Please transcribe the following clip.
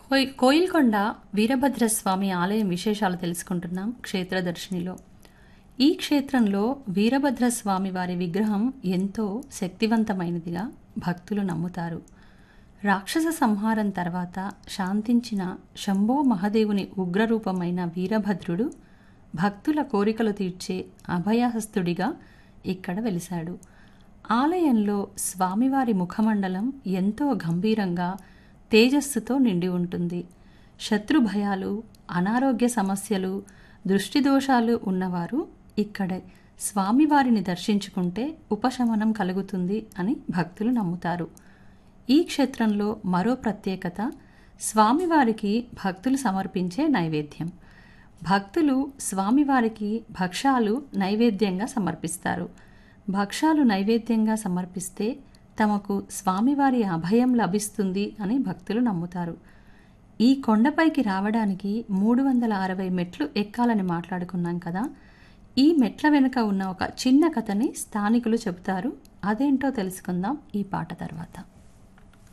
కోయి కోయిల్కొండ వీరభద్రస్వామి ఆలయం విశేషాలు తెలుసుకుంటున్నాం క్షేత్రదర్శినిలో ఈ క్షేత్రంలో వీరభద్రస్వామి వారి విగ్రహం ఎంతో శక్తివంతమైనదిగా భక్తులు నమ్ముతారు రాక్షస సంహారం తర్వాత శాంతించిన శంభో మహదేవుని ఉగ్రరూపమైన వీరభద్రుడు భక్తుల కోరికలు తీర్చే అభయహస్తుడిగా ఇక్కడ వెలిశాడు ఆలయంలో స్వామివారి ముఖమండలం ఎంతో గంభీరంగా తేజస్సుతో నిండి ఉంటుంది శత్రు భయాలు అనారోగ్య సమస్యలు దృష్టి దోషాలు ఉన్నవారు ఇక్కడ స్వామివారిని దర్శించుకుంటే ఉపశమనం కలుగుతుంది అని భక్తులు నమ్ముతారు ఈ క్షేత్రంలో మరో ప్రత్యేకత స్వామివారికి భక్తులు సమర్పించే నైవేద్యం భక్తులు స్వామివారికి భక్షాలు నైవేద్యంగా సమర్పిస్తారు భక్షాలు నైవేద్యంగా సమర్పిస్తే తమకు స్వామివారి అభయం లభిస్తుంది అని భక్తులు నమ్ముతారు ఈ కొండపైకి రావడానికి మూడు వందల అరవై మెట్లు ఎక్కాలని మాట్లాడుకున్నాం కదా ఈ మెట్ల వెనుక ఉన్న ఒక చిన్న కథని స్థానికులు చెబుతారు అదేంటో తెలుసుకుందాం ఈ పాట తర్వాత